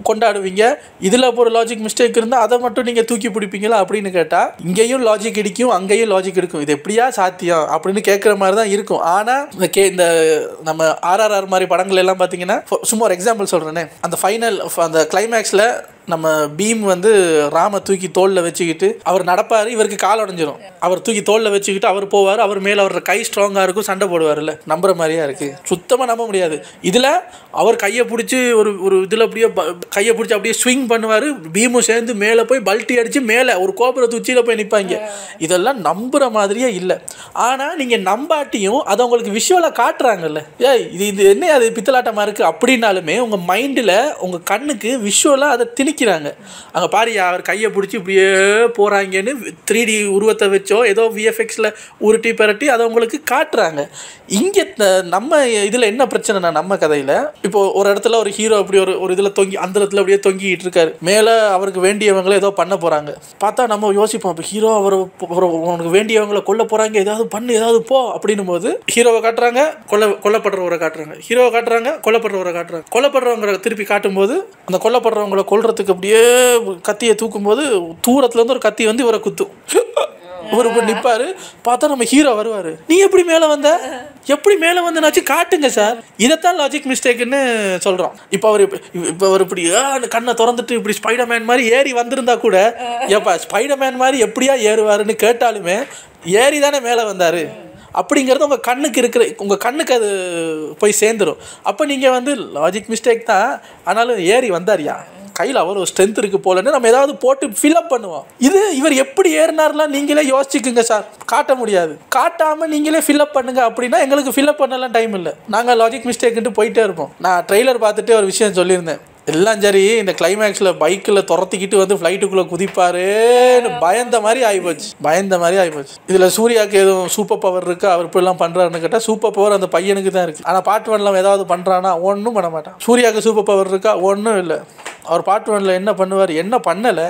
கொண்டாடுவீங்க இதில் ஒரு லாஜிக் மிஸ்டேக் இருந்தால் அதை மட்டும் நீங்கள் தூக்கி பிடிப்பீங்களா அப்படின்னு கேட்டால் இங்கேயும் லாஜிக் இடிக்கும் அங்கேயும் லாஜிக் இருக்கும் இது எப்படியா சாத்தியம் அப்படின்னு கேட்குற மாதிரி தான் இருக்கும் ஆனால் இந்த கே இந்த நம்ம ஆர்ஆர்ஆர் மாதிரி படங்கள் எல்லாம் பார்த்தீங்கன்னா for- சும்மா ஒரு எக்ஸாம்பிள் சொல்கிறேனே அந்த ஃபைனல் அந்த கிளைமேக்ஸில் நம்ம பீம் வந்து ராம தூக்கி தோளில் வச்சுக்கிட்டு அவர் நடப்பார் இவருக்கு கால் உடஞ்சிரும் அவர் தூக்கி தோளில் வச்சுக்கிட்டு அவர் போவார் அவர் மேலே அவரோட கை ஸ்ட்ராங்காக இருக்கும் சண்டை போடுவார்ல நம்புற மாதிரியா இருக்குது சுத்தமாக நம்ப முடியாது இதில் அவர் கையை பிடிச்சி ஒரு ஒரு இதில் அப்படியே ப- கையை பிடிச்சி அப்படியே ஸ்விங் பண்ணுவார் பீமும் சேர்ந்து மேலே போய் பல்ட்டி அடித்து மேலே ஒரு கோபுரத்து உச்சியில் போய் நிற்பாங்க இதெல்லாம் நம்புகிற மாதிரியே இல்லை ஆனால் நீங்கள் நம்பாட்டியும் அதை உங்களுக்கு விஷுவலாக காட்டுறாங்கல்ல ஏய் இது இது என்ன அது பித்தலாட்டமாக இருக்குது அப்படின்னாலுமே உங்கள் மைண்டில் உங்கள் கண்ணுக்கு விஷுவலாக அதை திணிக்கிறாங்க அங்கே பாரியா அவர் கையை பிடிச்சி இப்படியே போகிறாங்கன்னு த்ரீ டி உருவத்தை வச்சோ ஏதோ விஎஃப்எக்ஸில் உருட்டி பெரட்டி அதை உங்களுக்கு காட்டுறாங்க இங்கே நம்ம இதில் என்ன பிரச்சனைனா நம்ம கதையில் இப்போ ஒரு இடத்துல ஒரு ஹீரோ அப்படி ஒரு ஒரு இதில் தொங்கி அந்த இடத்துல அப்படியே தொங்கிட்டு இருக்காரு மேலே அவருக்கு வேண்டியவங்களை ஏதோ பண்ண போகிறாங்க பார்த்தா நம்ம யோசிப்போம் இப்போ ஹீரோ அவர் உனக்கு வேண்டியவங்களை கொல்ல போகிறாங்க ஏதாவது பண்ணு ஏதாவது போ அப்படின்னும் போது ஹீரோவை காட்டுறாங்க கொல்ல கொல்லப்படுறவரை காட்டுறாங்க ஹீரோவை காட்டுறாங்க கொல்லப்படுறவரை காட்டுறாங்க கொல்லப்படுறவங்களை திருப்பி காட்டும்போது அந்த கொல்லப்படுறவங்களை கொல்றதுக்கு அப்படியே கத்தியை தூக்கும்போது தூரத்துலேருந்து ஒரு கத்தி வந்து இவரை குத்தும் இவர் இப்படி நிற்பாரு பார்த்தா நம்ம ஹீரோ வருவார் நீ எப்படி மேலே வந்த எப்படி மேலே வந்தனாச்சும் காட்டுங்க சார் இதைத்தான் லாஜிக் மிஸ்டேக்குன்னு சொல்கிறோம் இப்போ அவர் இப்போ அவர் இப்படி ஆ, அந்த கண்ணை திறந்துட்டு இப்படி ஸ்பைடர்மேன் மாதிரி ஏறி வந்திருந்தா கூட ஏப்பா ஸ்பைடர்மேன் மாதிரி எப்படியா ஏறுவாருன்னு கேட்டாலுமே ஏறி தானே மேலே வந்தார் அப்படிங்கிறது உங்கள் கண்ணுக்கு இருக்கிற உங்கள் கண்ணுக்கு அது போய் சேர்ந்துரும் அப்போ நீங்கள் வந்து லாஜிக் மிஸ்டேக் தான் ஆனாலும் ஏறி வந்தாரியா கையில் அவ்வளோ ஸ்ட்ரென்த் இருக்கு போலன்னு நம்ம ஏதாவது போட்டு ஃபில்அப் பண்ணுவோம் இது இவர் எப்படி ஏறினார்லாம் நீங்களே யோசிச்சுக்குங்க சார் காட்ட முடியாது காட்டாமல் நீங்களே ஃபில்அப் பண்ணுங்க அப்படின்னா எங்களுக்கு ஃபில்அப் பண்ணலாம் டைம் இல்லை நாங்கள் லாஜிக் மிஸ்டேக்குன்ட்டு போயிட்டே இருப்போம் நான் ட்ரெய்லர் பார்த்துட்டு ஒரு விஷயம் சொல்லியிருந்தேன் எல்லாம் சரி இந்த கிளைமேக்ஸில் பைக்கில் துரத்திக்கிட்டு வந்து ஃப்ளைட்டுக்குள்ளே குதிப்பாருன்னு பயந்த மாதிரி ஆகிப்போச்சு பயந்த மாதிரி ஆகிப்போச்சு இதில் சூர்யாவுக்கு எதுவும் சூப்பர் பவர் இருக்கு அவர் இப்படிலாம் பண்ணுறாருன்னு கேட்டால் சூப்பர் பவர் அந்த பையனுக்கு தான் இருக்குது ஆனால் பாட்டு ஒன்லாம் ஏதாவது பண்ணுறானா ஒன்றும் பண்ண மாட்டான் சூர்யாவுக்கு சூப்பர் பவர் இருக்கா ஒன்றும் இல்லை அவர் பாட்டு ஒன்றில் என்ன பண்ணுவார் என்ன பண்ணலை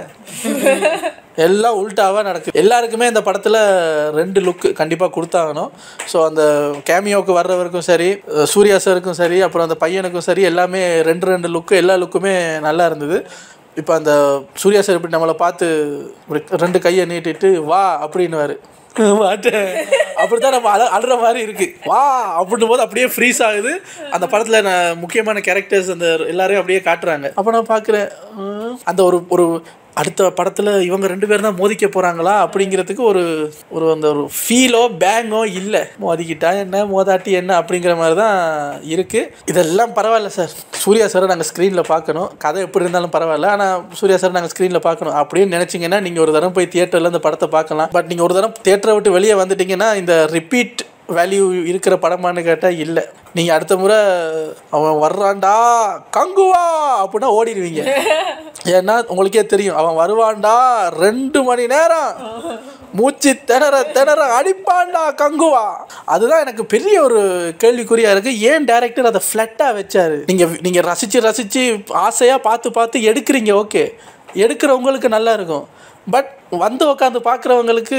எல்லாம் உல்டாவாக நடக்குது எல்லாருக்குமே இந்த படத்தில் ரெண்டு லுக்கு கண்டிப்பாக கொடுத்தாகணும் ஸோ அந்த கேமியோவுக்கு வர்றவருக்கும் சரி அஹ் சூர்யா சாருக்கும் சரி அப்புறம் அந்த பையனுக்கும் சரி எல்லாமே ரெண்டு ரெண்டு லுக்கு எல்லா லுக்குமே நல்லா இருந்தது இப்போ அந்த சூர்யா சார் இப்படி நம்மளை பார்த்து இப்படி ரெண்டு கையை நீட்டிட்டு வா அப்படின்னுவாரு மாட்டேன் அப்படித்தான் நம்ம அழ அழுற மாதிரி இருக்கு வா அப்படின்னும் போது அப்படியே ஃப்ரீஸ் ஆகுது அந்த படத்தில் நான் முக்கியமான கேரக்டர்ஸ் அந்த எல்லாரையும் அப்படியே காட்டுறாங்க அப்போ நான் பார்க்குறேன் அந்த ஒரு ஒரு அடுத்த படத்தில் இவங்க ரெண்டு பேரும் தான் மோதிக்க போகிறாங்களா அப்படிங்கிறதுக்கு ஒரு ஒரு அந்த ஒரு ஃபீலோ பேங்கோ இல்லை மோதிக்கிட்டா என்ன மோதாட்டி என்ன அப்படிங்கிற மாதிரி தான் இருக்குது இதெல்லாம் பரவாயில்ல சார் சூர்யா சாரை நாங்கள் ஸ்க்ரீனில் பார்க்கணும் கதை எப்படி இருந்தாலும் பரவாயில்ல ஆனால் சூர்யா சார் நாங்கள் ஸ்க்ரீனில் பார்க்கணும் அப்படின்னு நினச்சிங்கன்னா நீங்கள் ஒரு தரம் போய் தியேட்டரில் இந்த படத்தை பார்க்கலாம் பட் நீங்கள் ஒரு தரம் தியேட்டரை விட்டு வெளியே வந்துட்டீங்கன்னா இந்த ரிப்பீட் வேல்யூ இருக்கிற படமான்னு கேட்டால் இல்லை நீங்கள் அடுத்த முறை அவன் வர்றான்டா கங்குவா அப்படின்னா ஓடிடுவீங்க ஏன்னா உங்களுக்கே தெரியும் அவன் வருவான்டா ரெண்டு மணி நேரம் மூச்சு திணற திணற அடிப்பான்டா கங்குவா அதுதான் எனக்கு பெரிய ஒரு கேள்விக்குறியா இருக்கு ஏன் டேரக்டர் அதை ஃப்ளட்டாக வச்சாரு நீங்கள் நீங்கள் ரசித்து ரசித்து ஆசையாக பார்த்து பார்த்து எடுக்கிறீங்க ஓகே எடுக்கிறவங்களுக்கு நல்லா இருக்கும் பட் வந்து உட்காந்து பார்க்குறவங்களுக்கு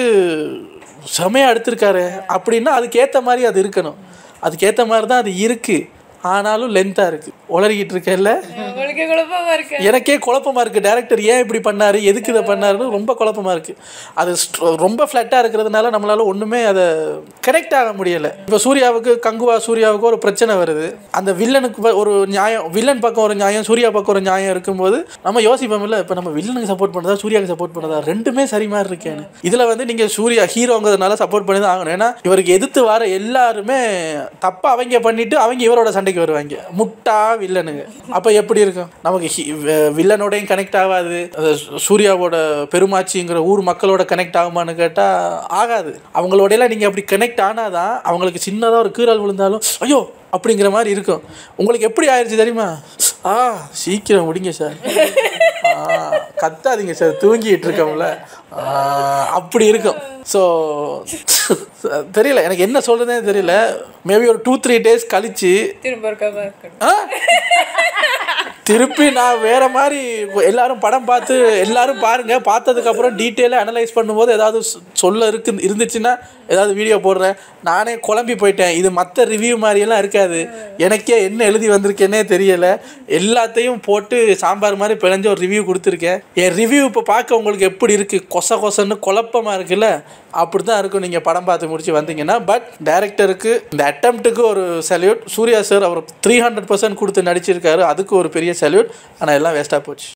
செமையாக எடுத்திருக்காரு அப்படின்னா அதுக்கேற்ற மாதிரி அது இருக்கணும் அதுக்கேற்ற மாதிரி தான் அது இருக்குது ஆனாலும் லென்த்தாக இருக்குது உளறிக்கிட்டு இருக்கேன்ல உங்களுக்கு குழப்பமா இருக்கு எனக்கே குழப்பமா இருக்குது டேரக்டர் ஏன் இப்படி பண்ணாரு எதுக்கு இதை பண்ணாருன்னு ரொம்ப குழப்பமா இருக்குது அது ஸ்ட்ர- ரொம்ப ஃப்ளாட்டாக இருக்கிறதுனால நம்மளால ஒன்றுமே அதை கனெக்ட் ஆக முடியலை இப்போ சூர்யாவுக்கு கங்குவா சூர்யாவுக்கு ஒரு பிரச்சனை வருது அந்த வில்லனுக்கு ப- ஒரு நியாயம் வில்லன் பக்கம் ஒரு நியாயம் சூர்யா பக்கம் ஒரு நியாயம் இருக்கும்போது நம்ம யோசிப்போம்ல இப்போ நம்ம வில்லனுக்கு சப்போர்ட் பண்ணதா சூர்யாவுக்கு சப்போர்ட் பண்ணதா ரெண்டுமே சரி மாதிரி இருக்கேன்னு இதில் வந்து நீங்கள் சூர்யா ஹீரோங்கிறதுனால சப்போர்ட் பண்ணி தான் ஆகணும் ஏன்னா இவருக்கு எதிர்த்து வர எல்லாருமே தப்பாக அவங்க பண்ணிட்டு அவங்க இவரோட சண்டைக்கு வருவாங்க முட்டா வில்லனுங்க அப்போ எப்படி இருக்கும் நமக்கு ஹி- வி- வில்லனோடையும் கனெக்ட் ஆகாது அது சூ- சூர்யாவோட பெருமாச்சிங்கிற ஊர் மக்களோட கனெக்ட் ஆகுமான்னு கேட்டால் ஆகாது அவங்களோடையெல்லாம் நீங்கள் அப்படி கனெக்ட் ஆனாதான் அவங்களுக்கு சின்னதாக ஒரு கீறல் விழுந்தாலும் ஐயோ அப்படிங்கிற மாதிரி இருக்கும் உங்களுக்கு எப்படி ஆயிடுச்சு தெரியுமா ஆ சீக்கிரம் முடிங்க சார் ஆ, கத்தாதீங்க சார் தூங்கிட்டு இருக்கோம்ல ஆஹ், அப்படி இருக்கும் ஸோ தெரியல எனக்கு என்ன சொல்கிறதே தெரியல மேபி ஒரு டூ த்ரீ டேஸ் கழிச்சு திரும்ப இருக்கா பார்க்கணும் ஆ? திருப்பி நான் வேற மாதிரி எல்லாரும் படம் பார்த்து எல்லாரும் பாருங்க பார்த்ததுக்கு அப்புறம் டீட்டெயிலாக அனலைஸ் பண்ணும்போது ஏதாவது சொ- சொல்ல இருக்கு இருந்துச்சுன்னா ஏதாவது வீடியோ போடுறேன் நானே குழம்பி போயிட்டேன் இது மற்ற ரிவ்யூ மாதிரியெல்லாம் இருக்காது எனக்கே என்ன எழுதி வந்திருக்கேனே தெரியல எல்லாத்தையும் போட்டு சாம்பார் மாதிரி பிழைஞ்ச ஒரு ரிவ்யூ கொடுத்துருக்கேன் என் ரிவ்யூ இப்போ பார்க்க உங்களுக்கு எப்படி இருக்குது கொச கொசன்னு குழப்பமாக இருக்குல்ல அப்படி தான் இருக்கும் நீங்கள் படம் பார்த்து முடிச்சு வந்தீங்கன்னா பட் டேரக்டருக்கு இந்த அட்டம்ப்ட்டுக்கு ஒரு சல்யூட் சூர்யா சார் அவர் த்ரீ ஹண்ட்ரட் பர்சன்ட் கொடுத்து நடிச்சிருக்காரு அதுக்கு ஒரு பெரிய சல்யூட் ஆனால் எல்லாம் வேஸ்ட்டாக போச்சு